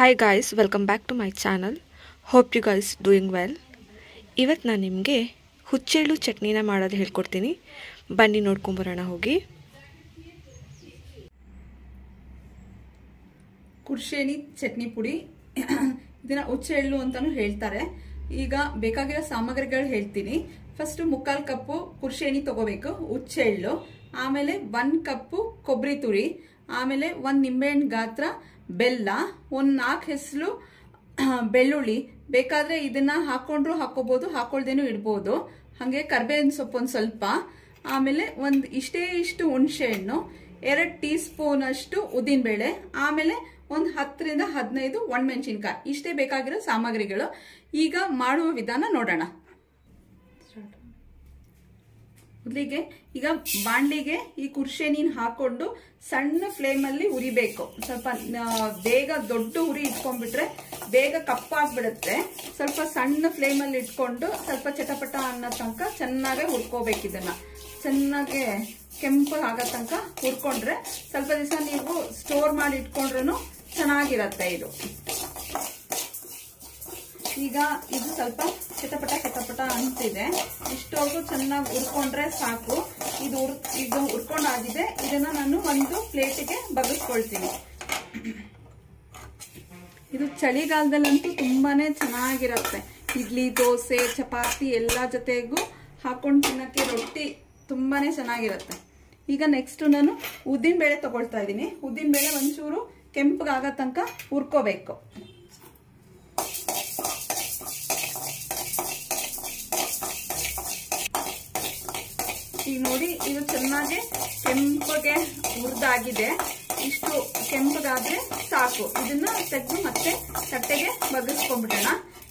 hi guys welcome back to my channel hope you guys doing well ಇವತ್ತು ನಾನು ನಿಮಗೆ ಹುಚ್ಚೆಳ್ಳು ಚಟ್ನಿನ ಮಾಡೋದು ಹೇಳ್ಕೊಡ್ತೀನಿ ಬನ್ನಿ ನೋಡ್ಕೊಂಬರೋಣ ಹೋಗಿ ಕುರ್ಶೇನಿ ಚಟ್ನಿ ಪುಡಿ ಇದನ್ನ ಹುಚ್ಚೆಳ್ಳು ಅಂತಾನು ಹೇಳ್ತಾರೆ ಈಗ ಬೇಕಾಗಿರೋ ಸಾಮಗ್ರಿಗಳು ಹೇಳ್ತೀನಿ ಫಸ್ಟ್ ಮುಕ್ಕಾಲು ಕಪ್ಪು ಕುರ್ಶೇನಿ ತಗೋಬೇಕು ಹುಚ್ಚೆಳ್ಳು ಆಮೇಲೆ ಒಂದ್ ಕಪ್ಪು ಕೊಬ್ಬರಿ ತುರಿ ಆಮೇಲೆ ಒಂದ್ ನಿಂಬೆಹಣ್ಣು ಗಾತ್ರ ಬೆಲ್ಲ ಒಂದ್ ನಾಲ್ಕು ಹೆಸರು ಬೆಳ್ಳುಳ್ಳಿ ಬೇಕಾದ್ರೆ ಇದನ್ನ ಹಾಕೊಂಡ್ರು ಹಾಕೋಬಹುದು ಹಾಕೊಳ್ದೇನು ಇಡ್ಬೋದು ಹಾಗೆ ಕರ್ಬೇವಿನ ಸೊಪ್ಪು ಒಂದು ಸ್ವಲ್ಪ ಆಮೇಲೆ ಒಂದು ಇಷ್ಟೇ ಇಷ್ಟು ಹುಣಸೆ ಹಣ್ಣು ಎರಡು ಟೀ ಸ್ಪೂನ್ ಅಷ್ಟು ಉದ್ದಿನಬೇಳೆ ಆಮೇಲೆ ಒಂದು ಹತ್ತರಿಂದ ಹದಿನೈದು ಒಣಮೆಣಸಿನ್ಕಾಯಿ ಇಷ್ಟೇ ಬೇಕಾಗಿರೋ ಸಾಮಗ್ರಿಗಳು ಈಗ ಮಾಡುವ ವಿಧಾನ ನೋಡೋಣ ಮೊದಲಿಗೆ ಈಗ ಬಾಂಡ್ಲಿಗೆ ಈ ಕುರ್ಶೇನಿನ ಹಾಕೊಂಡು ಸಣ್ಣ ಫ್ಲೇಮಲ್ಲಿ ಉರಿಬೇಕು ಸ್ವಲ್ಪ ಆ, ಬೇಗ ದೊಡ್ಡ ಉರಿ ಇಟ್ಕೊಂಡ್ಬಿಟ್ರೆ ಬೇಗ ಕಪ್ಪಾಗ್ಬಿಡುತ್ತೆ ಸ್ವಲ್ಪ ಸಣ್ಣ ಫ್ಲೇಮಲ್ಲಿ ಇಟ್ಕೊಂಡು ಸ್ವಲ್ಪ ಚಟಪಟ ಅನ್ನೋ ತನಕ ಚೆನ್ನಾಗೆ ಹುರ್ಕೋಬೇಕು ಇದನ್ನ ಚೆನ್ನಾಗೆ ಕೆಂಪು ಆಗೋ ತನಕ ಹುರ್ಕೊಂಡ್ರೆ ಸ್ವಲ್ಪ ದಿವಸ ನೀವು ಸ್ಟೋರ್ ಮಾಡಿ ಇಟ್ಕೊಂಡ್ರು ಚೆನ್ನಾಗಿರತ್ತೆ ಇದು ಈಗ ಇದು ಸ್ವಲ್ಪ ಚಟಪಟ ಚಟಪಟ ಅಂತಿದೆ ಇಷ್ಟವರೆಗೂ ಚೆನ್ನಾಗಿ ಹುರ್ಕೊಂಡ್ರೆ ಸಾಕು ಇದು ಹುರ್ ಇದು ಹುರ್ಕೊಂಡಾಗಿದೆ ಇದನ್ನ ನಾನು ಒಂದು ಪ್ಲೇಟಿಗೆ ಬಗ್ಗಿಸ್ಕೊಳ್ತೀನಿ ಇದು ಚಳಿಗಾಲದಲ್ಲಂತೂ ತುಂಬಾನೇ ಚೆನ್ನಾಗಿರತ್ತೆ ಇಡ್ಲಿ ದೋಸೆ ಚಪಾತಿ ಎಲ್ಲ ಜೊತೆಗೂ ಹಾಕೊಂಡು ತಿನ್ನಕ್ಕೆ ರೊಟ್ಟಿ ತುಂಬಾನೇ ಚೆನ್ನಾಗಿರತ್ತೆ ಈಗ ನೆಕ್ಸ್ಟ್ ನಾನು ಉದ್ದಿನ ಬೇಳೆ ತಗೊಳ್ತಾ ಇದ್ದೀನಿ ಉದ್ದಿನ ಬೇಳೆ ಒಂಚೂರು ಕೆಂಪಗಾಗೋ ತನಕ ಹುರ್ಕೋಬೇಕು ಈಗ ನೋಡಿ ಇದು ಚೆನ್ನಾಗಿ ಕೆಂಪಗೆ ಹುರಿದಾಗಿದೆ ಇಷ್ಟು ಕೆಂಪಗಾದ್ರೆ ಸಾಕು ಇದನ್ನ ತೆಗೆದು ಮತ್ತೆ ತಟ್ಟೆಗೆ ಬಗ್ಗಿಸ್ಕೊಂಡ್ಬಿಡೋಣ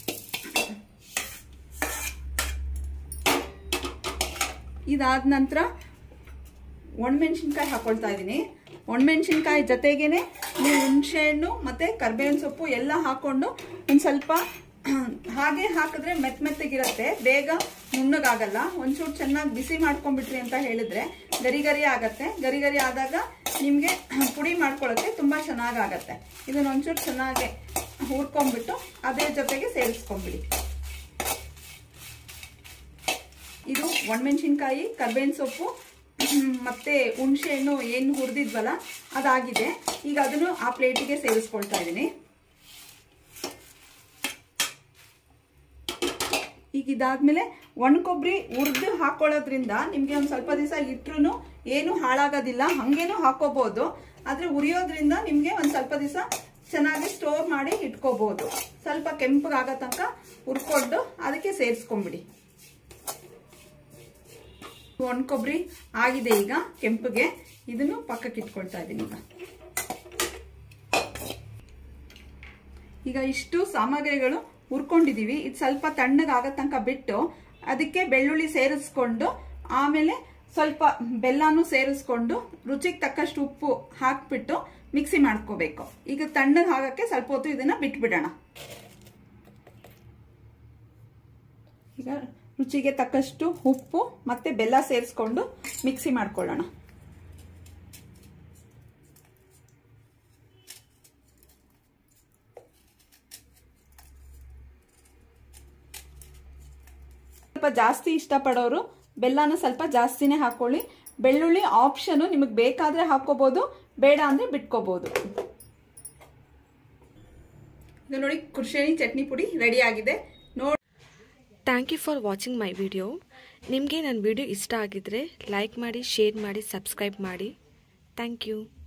ಇದಾದ ನಂತರ ಒಣಮೆಣಸಿನ್ಕಾಯಿ ಹಾಕೊಳ್ತಾ ಇದ್ದೀನಿ ಒಣಮೆಣಸಿನ್ಕಾಯಿ ಜೊತೆಗೇನೆ ನೀವು ಹುಣಸೆಹಣ್ಣು ಮತ್ತೆ ಕರ್ಬೇವಿನ ಸೊಪ್ಪು ಎಲ್ಲ ಹಾಕೊಂಡು ಒಂದು ಸ್ವಲ್ಪ ಹಾಗೆ ಹಾಕಿದ್ರೆ ಮೆತ್ತ ಮೆತ್ತಗಿರುತ್ತೆ ಬೇಗ ನುಣ್ಣಗಾಗಲ್ಲ ಒಂಚೂರು ಚೆನ್ನಾಗಿ ಬಿಸಿ ಮಾಡ್ಕೊಂಡ್ಬಿಟ್ರಿ ಅಂತ ಹೇಳಿದ್ರೆ ಗರಿ ಗರಿ ಆಗತ್ತೆ ಗರಿ ಗರಿ ಆದಾಗ ನಿಮಗೆ ಪುಡಿ ಮಾಡ್ಕೊಳ್ಳೋಕ್ಕೆ ತುಂಬ ಚೆನ್ನಾಗಾಗತ್ತೆ ಇದನ್ನ ಒಂಚೂರು ಚೆನ್ನಾಗಿ ಹುರ್ಕೊಂಡ್ಬಿಟ್ಟು ಅದೇ ಜೊತೆಗೆ ಸೇರಿಸ್ಕೊಂಡ್ಬಿಡಿ ಇದು ಒಣಮೆಣಸಿನ್ಕಾಯಿ ಕರ್ಬೇವಿನ ಸೊಪ್ಪು ಮತ್ತೆ ಹುಣಸೆ ಹಣ್ಣು ಏನು ಹುರಿದಿದ್ವಲ್ಲ ಅದಾಗಿದೆ ಈಗ ಅದನ್ನು ಆ ಪ್ಲೇಟಿಗೆ ಸೇರಿಸ್ಕೊಳ್ತಾ ಇದ್ದೀನಿ ಈಗ ಇದಾದ್ಮೇಲೆ ಒಣ ಕೊಬ್ಬರಿ ಹುರಿದು ಹಾಕೊಳ್ಳೋದ್ರಿಂದ ನಿಮ್ಗೆ ಒಂದ್ ಸ್ವಲ್ಪ ದಿವಸ ಇಟ್ರು ಏನು ಹಾಳಾಗೋದಿಲ್ಲ ಹಂಗೇನು ಹಾಕೋಬಹುದು ಆದ್ರೆ ಉರಿಯೋದ್ರಿಂದ ನಿಮ್ಗೆ ಒಂದ್ ಸ್ವಲ್ಪ ದಿವಸ ಚೆನ್ನಾಗಿ ಸ್ಟೋರ್ ಮಾಡಿ ಇಟ್ಕೋಬಹುದು ಸ್ವಲ್ಪ ಕೆಂಪಗಾಗೋ ತನಕ ಹುರ್ಕೊಂಡು ಅದಕ್ಕೆ ಸೇರಿಸ್ಕೊಂಬಿಡಿ ಒಣ ಕೊಬ್ಬರಿ ಆಗಿದೆ ಈಗ ಕೆಂಪಗೆ ಇದನ್ನು ಪಕ್ಕಕ್ಕೆ ಇಟ್ಕೊಳ್ತಾ ಇದ್ದೀನಿ ಈಗ ಈಗ ಇಷ್ಟು ಸಾಮಗ್ರಿಗಳು ಹುರ್ಕೊಂಡಿದೀವಿ ಇದು ಸ್ವಲ್ಪ ತಣ್ಣಗಾಗೋ ತನಕ ಬಿಟ್ಟು ಅದಕ್ಕೆ ಬೆಳ್ಳುಳ್ಳಿ ಸೇರಿಸ್ಕೊಂಡು ಆಮೇಲೆ ಸ್ವಲ್ಪ ಬೆಲ್ಲನೂ ಸೇರಿಸ್ಕೊಂಡು ರುಚಿಗೆ ತಕ್ಕಷ್ಟು ಉಪ್ಪು ಹಾಕ್ಬಿಟ್ಟು ಮಿಕ್ಸಿ ಮಾಡ್ಕೋಬೇಕು ಈಗ ತಣ್ಣಗೆ ಆಗಕ್ಕೆ ಸ್ವಲ್ಪ ಹೊತ್ತು ಇದನ್ನ ಬಿಟ್ಬಿಡೋಣ ಈಗ ರುಚಿಗೆ ತಕ್ಕಷ್ಟು ಉಪ್ಪು ಮತ್ತೆ ಬೆಲ್ಲ ಸೇರಿಸ್ಕೊಂಡು ಮಿಕ್ಸಿ ಮಾಡ್ಕೊಳ್ಳೋಣ ಸ್ವಲ್ಪ ಜಾಸ್ತಿ ಇಷ್ಟಪಡೋರು ಬೆಲ್ಲನ ಸ್ವಲ್ಪ ಜಾಸ್ತಿನೇ ಹಾಕೊಳ್ಳಿ ಬೆಳ್ಳುಳ್ಳಿ ಆಪ್ಷನ್ ನಿಮಗೆ ಬೇಕಾದ್ರೆ ಹಾಕೋಬಹುದು ಬೇಡ ಅಂದ್ರೆ ಬಿಟ್ಕೋಬಹುದು ಇದು ನೋಡಿ ಕುರ್ಶೇನಿ ಚಟ್ನಿ ಪುಡಿ ರೆಡಿ ಆಗಿದೆ ನೋಡಿ thank you for watching my video ನಿಮಗೆ ನನ್ನ ವಿಡಿಯೋ ಇಷ್ಟ ಆಗಿದ್ರೆ ಲೈಕ್ ಮಾಡಿ ಶೇರ್ ಮಾಡಿ ಸಬ್ಸ್ಕ್ರೈಬ್ ಮಾಡಿ ಥ್ಯಾಂಕ್ ಯು